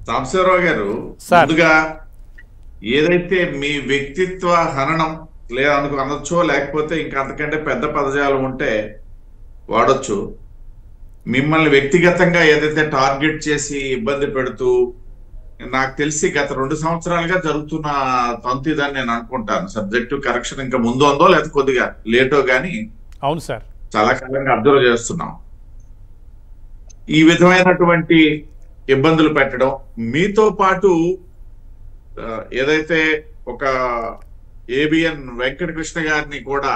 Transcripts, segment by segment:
సాంబశివరావు గారు సార్. ముందుగా ఏదైతే మీ వ్యక్తిత్వ హననం లేదా అనుకు అనొచ్చో లేకపోతే ఇంకా అంతకంటే పెద్ద పదజాలం ఉంటే వాడొచ్చు మిమ్మల్ని వ్యక్తిగతంగా ఏదైతే టార్గెట్ చేసి ఇబ్బంది పెడుతూ నాకు తెలిసి గత రెండు సంవత్సరాలుగా జరుగుతున్న తంతు ఇదని నేను అనుకుంటాను సబ్జెక్టు కరెక్షన్ ఇంకా ముందు ఉందో లేదా కొద్దిగా లేటో గానీ అవును సార్ చాలా కాలంగా అబ్జర్వ్ చేస్తున్నాం ఈ విధమైనటువంటి ఇబ్బందులు పెట్టడం మీతో పాటు ఆ, ఏదైతే ఒక ఏబిఎన్ వెంకటకృష్ణ గారిని కూడా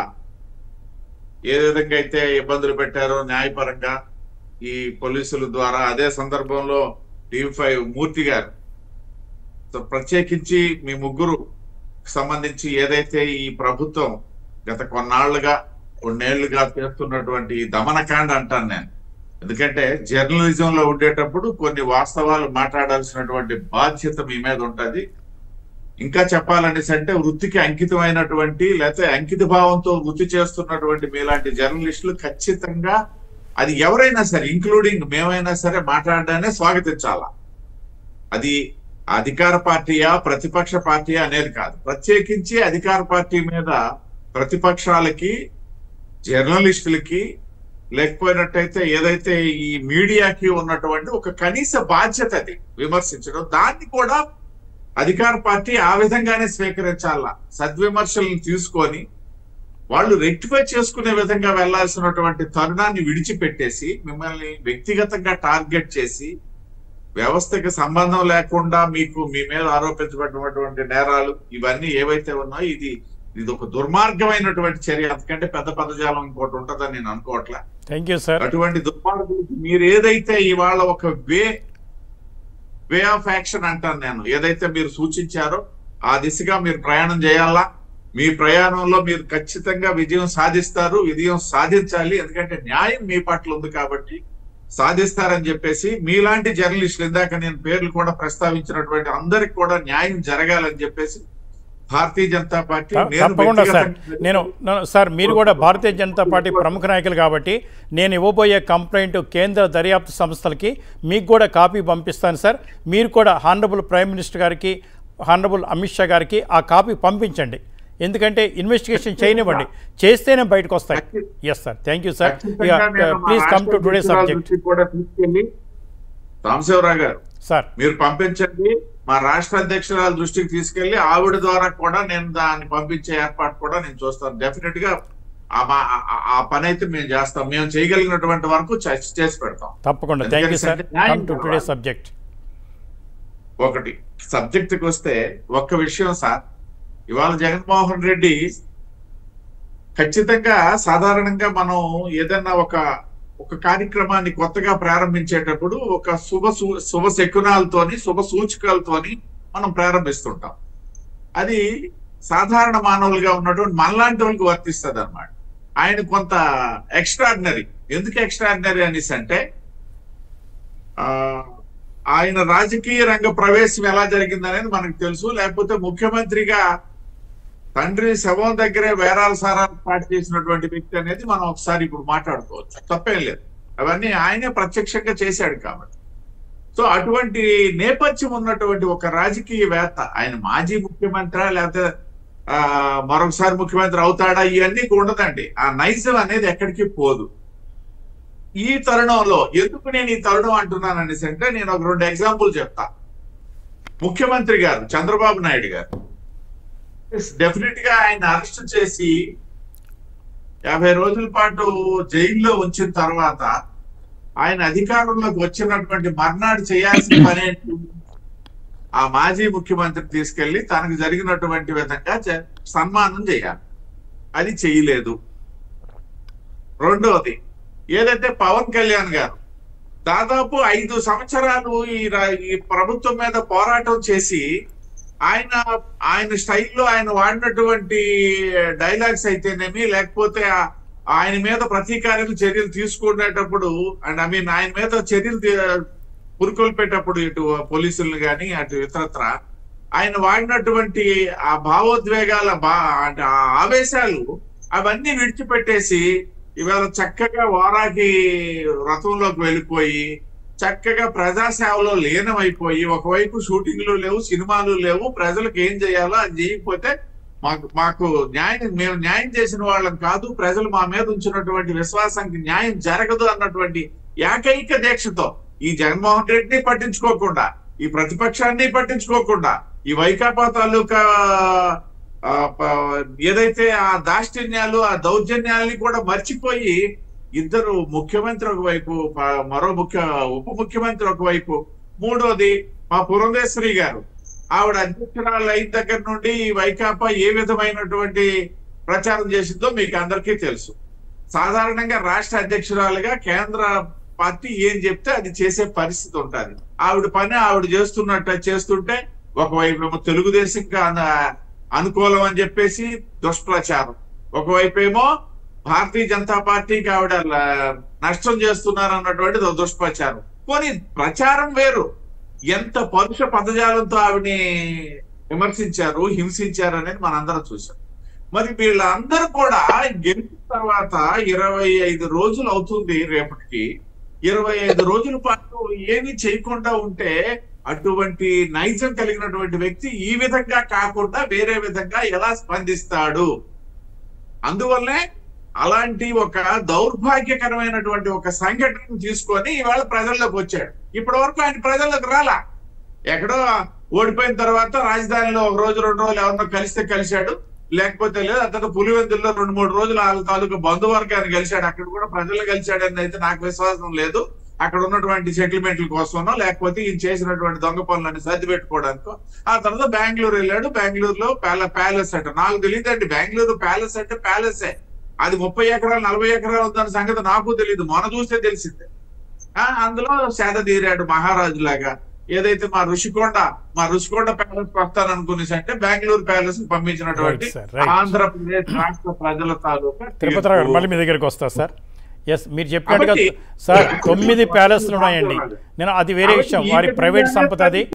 ఏ విధంగా అయితే ఇబ్బందులు పెట్టారో న్యాయపరంగా ఈ పోలీసుల ద్వారా అదే సందర్భంలో టీవీ ఫైవ్ మూర్తి గారు సో ప్రత్యేకించి మీ ముగ్గురు సంబంధించి ఏదైతే ఈ ప్రభుత్వం గత కొన్నాళ్లుగా కొన్నేళ్లుగా చేస్తున్నటువంటి ఈ దమనకాండ అంటాను నేను ఎందుకంటే జర్నలిజం లో ఉండేటప్పుడు కొన్ని వాస్తవాలు మాట్లాడాల్సినటువంటి బాధ్యత మీ మీద ఉంటది ఇంకా చెప్పాలనేసి అంటే వృత్తికి అంకితమైనటువంటి లేకపోతే అంకిత భావంతో వృత్తి చేస్తున్నటువంటి మీలాంటి జర్నలిస్టులు ఖచ్చితంగా అది ఎవరైనా సరే ఇంక్లూడింగ్ మేమైనా సరే మాట్లాడడానే స్వాగతించాలా అది అధికార పార్టీయా ప్రతిపక్ష పార్టీయా అనేది కాదు ప్రత్యేకించి అధికార పార్టీ మీద ప్రతిపక్షాలకి జర్నలిస్టులకి లేకపోయినట్టయితే ఏదైతే ఈ మీడియాకి ఉన్నటువంటి ఒక కనీస బాధ్యత అది విమర్శించడం దాన్ని కూడా అధికార పార్టీ ఆ విధంగానే స్వీకరించాల సద్విమర్శలను తీసుకొని వాళ్ళు రెక్టిఫై చేసుకునే విధంగా వెళ్లాల్సినటువంటి తరుణాన్ని విడిచిపెట్టేసి మిమ్మల్ని వ్యక్తిగతంగా టార్గెట్ చేసి వ్యవస్థకి సంబంధం లేకుండా మీకు మీ మీద ఆరోపించబడినటువంటి నేరాలు ఇవన్నీ ఏవైతే ఉన్నాయో ఇది ఇది ఒక దుర్మార్గమైనటువంటి చర్య అంతకంటే పెద్ద పదజాలం ఇంకోటి ఉంటుందని నేను అనుకోవట్లే థ్యాంక్ యూ సార్ అటువంటి దుర్మార్గులకి మీరు ఏదైతే ఇవాళ ఒక వే వే ఆఫ్ యాక్షన్ అంటాను నేను ఏదైతే మీరు సూచించారో ఆ దిశగా మీరు ప్రయాణం చేయాలా మీ ప్రయాణంలో మీరు ఖచ్చితంగా విజయం సాధిస్తారు విజయం సాధించాలి ఎందుకంటే న్యాయం మీ పట్ల ఉంది కాబట్టి సాధిస్తారని చెప్పేసి మీలాంటి జర్నలిస్టులు ఇందాక నేను పేర్లు కూడా ప్రస్తావించినటువంటి అందరికి కూడా న్యాయం జరగాలని చెప్పేసి భారతీయ జనతా పార్టీ త- నేను తప్పకుండా సార్ వ్యక్తిగతంగా- నేను నా- సార్ మీరు కూడా భారతీయ జనతా పార్టీ ప్రముఖ నాయకులు కాబట్టి నేను ఇవ్వబోయే కంప్లైంట్ కేంద్ర దర్యాప్తు సంస్థలకి మీకు కూడా కాపీ పంపిస్తాను సార్ మీరు కూడా హానరబుల్ ప్రైమ్ మినిస్టర్ గారికి హానరబుల్ అమిత్ షా గారికి ఆ కాపీ పంపించండి ఎందుకంటే ఇన్వెస్టిగేషన్ చేయనివ్వండి చేస్తేనే బయటకు వస్తాయి yes sir thank you sir ఖచ్చితంగా నేను మా ప్లీజ్ కమ్ టు రాష్ట్ర టుడే అధ్యక్షురాలు సబ్జెక్ట్ దృష్టికి కూడా తీసుకెళ్ళి రామశివరావు గారు సార్ మీరు పంపించండి మా రాష్ట్ర అధ్యక్షురాల దృష్టికి తీసుకెళ్లి ఆవిడ ద్వారా కూడా నేను దాన్ని పంపించే ఏర్పాటు కూడా నేను చూస్తాను డెఫినెట్ గా ఆ మా- ఆ- ఆ పని అయితే మేము చేస్తాం మేము చేయగలిగినటువంటి వరకు చర్చ చేసి పెడతాం తప్పకుండా థ్యాంక్ యూ సార్ ఎందుకంటే న్యాయం కమ్ టు టుడే కావాలి. సబ్జెక్ట్ ఒకటి సబ్జెక్ట్ కి వస్తే ఒక్క విషయం సార్ ఇవాళ జగన్మోహన్ రెడ్డి ఖచ్చితంగా సాధారణంగా మనం ఏదన్నా ఒక ఒక కార్యక్రమాన్ని కొత్తగా ప్రారంభించేటప్పుడు ఒక శుభ సూ- శుభ శకునాలతోని శుభ సూచికలతోని మనం ప్రారంభిస్తుంటాం అది సాధారణ మానవులుగా ఉన్నటువంటి మనలాంటి వాళ్ళకి వర్తిస్తుంది అనమాట ఆయన కొంత ఎక్స్ట్రాడినరీ ఎందుకు ఎక్స్ట్రాడినరీ అనేసి అంటే ఆ ఆయన రాజకీయ రంగ ప్రవేశం ఎలా జరిగిందనేది మనకు తెలుసు లేకపోతే ముఖ్యమంత్రిగా తండ్రి శవం దగ్గరే వేరాల సారాలు స్టార్ట్ చేసినటువంటి వ్యక్తి అనేది మనం ఒకసారి ఇప్పుడు మాట్లాడుకోవచ్చు తప్పేం లేదు అవన్నీ ఆయనే ప్రత్యక్షంగా చేశాడు కాబట్టి సో అటువంటి నేపథ్యం ఉన్నటువంటి ఒక రాజకీయవేత్త ఆయన మాజీ ముఖ్యమంత్రి లేకపోతే ఆ మరొకసారి ముఖ్యమంత్రి అవుతాడా ఇవన్నీ ఉండదండి ఆ నైజం అనేది ఎక్కడికి పోదు ఈ తరుణంలో ఎందుకు నేను ఈ తరుణం అంటున్నాను అనేసి అంటే నేను ఒక రెండు ఎగ్జాంపుల్ చెప్తా ముఖ్యమంత్రి గారు చంద్రబాబు నాయుడు గారు డెఫినెట్ గా ఆయన అరెస్ట్ చేసి యాభై రోజుల పాటు జైల్లో ఉంచిన తర్వాత ఆయన అధికారంలోకి వచ్చినటువంటి మర్నాడు చేయాల్సిన పని ఏంటి? ఆ మాజీ ముఖ్యమంత్రి తీసుకెళ్లి తనకు జరిగినటువంటి విధంగా చే- సన్మానం చేయాలి అది చేయలేదు రెండవది ఏదైతే పవన్ కళ్యాణ్ గారు దాదాపు ఐదు సంవత్సరాలు ఈ రా- ఈ ప్రభుత్వం మీద పోరాటం చేసి ఆయన ఆయన స్టైల్లో ఆయన వాడినటువంటి డైలాగ్స్ అయితేనేమి లేకపోతే ఆ- ఆయన మీద ప్రతీకారాలు చర్యలు తీసుకునేటప్పుడు అండ్ ఐ మీన్ ఆయన మీద చర్యలు తీ- పురుకొల్పేటప్పుడు ఇటు పోలీసులను గాని అటు ఇతరత్ర ఆయన వాడినటువంటి ఆ భావోద్వేగాల బా అంటే ఆ ఆవేశాలు అవన్నీ విడిచిపెట్టేసి ఇవాళ చక్కగా వారాకి రథంలోకి వెళ్ళిపోయి చక్కగా ప్రజాసేవలో లీనమైపోయి ఒకవైపు షూటింగ్లు లేవు సినిమాలు లేవు ప్రజలకు ఏం చేయాలో అది చేయకపోతే మాకు మాకు న్యాయం మేము న్యాయం చేసిన వాళ్ళం కాదు ప్రజలు మా మీద ఉంచినటువంటి విశ్వాసానికి న్యాయం జరగదు అన్నటువంటి ఏకైక దీక్షతో ఈ జగన్మోహన్ రెడ్డిని పట్టించుకోకుండా ఈ ప్రతిపక్షాన్ని పట్టించుకోకుండా ఈ వైకాపా తాలూకా ఆ, ప- ఏదైతే ఆ దాష్టిన్యాలు ఆ దౌర్జన్యాలని కూడా మర్చిపోయి ఇద్దరు ముఖ్యమంత్రి ఒకవైపు ప- మరో ముఖ్య ఉప ముఖ్యమంత్రి ఒకవైపు మూడోది మా పురంధేశ్వరి గారు ఆవిడ అధ్యక్షురాలు అయిన దగ్గర నుండి ఈ వైకాపా ఏ విధమైనటువంటి ప్రచారం చేసిందో మీకు అందరికీ తెలుసు సాధారణంగా రాష్ట్ర అధ్యక్షురాలుగా కేంద్ర పార్టీ ఏం చెప్తే అది చేసే పరిస్థితి ఉంటుంది ఆవిడ పని ఆవిడ చేస్తున్నట్టు చేస్తుంటే ఒకవైపు ఏమో తెలుగుదేశంకి అన- అనుకూలం అని చెప్పేసి దుష్ప్రచారం ఒకవైపు ఏమో భారతీయ జనతా పార్టీకి ఆవిడ ల- నష్టం చేస్తున్నారు అన్నటువంటిది ఒక దుష్ప్రచారం పోనీ ప్రచారం వేరు ఎంత పరుష పదజాలంతో ఆవిడని విమర్శించారు హింసించారు అనేది మనందరం చూసాం మరి వీళ్ళందరూ కూడా గెలిచిన తర్వాత ఇరవై ఐదు రోజులు అవుతుంది రేపటికి ఇరవై ఐదు రోజుల పాటు ఏమీ చేయకుండా ఉంటే అటువంటి నైజం కలిగినటువంటి వ్యక్తి ఈ విధంగా కాకుండా వేరే విధంగా ఎలా స్పందిస్తాడు అందువల్లే అలాంటి ఒక దౌర్భాగ్యకరమైనటువంటి ఒక సంఘటన తీసుకొని ఇవాళ ప్రజల్లోకి వచ్చాడు ఇప్పటి వరకు ఆయన ప్రజల్లోకి రాలా ఎక్కడో ఓడిపోయిన తర్వాత రాజధానిలో ఒక రోజు రెండు రోజులు ఎవరినో కలిస్తే కలిశాడు లేకపోతే లేదు అతను పులివెందుల్లో రెండు మూడు రోజులు వాళ్ళ తాలూకా బంధువర్గాన్ని కలిశాడు అక్కడ కూడా ప్రజలు కలిశాడని అయితే నాకు విశ్వాసం లేదు అక్కడ ఉన్నటువంటి సెటిల్మెంట్ల కోసమో లేకపోతే ఈయన చేసినటువంటి దొంగ పనులని సర్ది పెట్టుకోవడానికో ఆ తర్వాత బెంగళూరు వెళ్ళాడు బెంగళూరులో ప్యాల ప్యాలెస్ అంట నాకు తెలియదండి బెంగళూరు ప్యాలెస్ అంటే ప్యాలెసే అది ముప్పై ఎకరాలు నలభై ఎకరాలు ఉందన్న సంగతి నాకు తెలియదు మొన్న చూస్తే తెలిసిందే ఆ అందులో సేద తీరాడు మహారాజు లాగా ఏదైతే మా ఋషికొండ మా ఋషికొండ ప్యాలెస్ వస్తాను అనుకునేసి అంటే బెంగళూరు ప్యాలెస్ పంపించినటువంటి Right, sir, right. ఆంధ్రప్రదేశ్ రాష్ట్ర ప్రజల తాలూకా తిరుపతి రావు గారు తీర్పు. మళ్ళీ మీ దగ్గరికి వస్తా సార్ ఎస్ మీరు చెప్పినట్టుగా కాబట్టి- సార్ తొమ్మిది ప్యాలెస్లు ఉన్నాయండి నేను అది వేరే కాబట్టి విషయం ఈ వారి విధంగా ప్రైవేట్ సంపద అది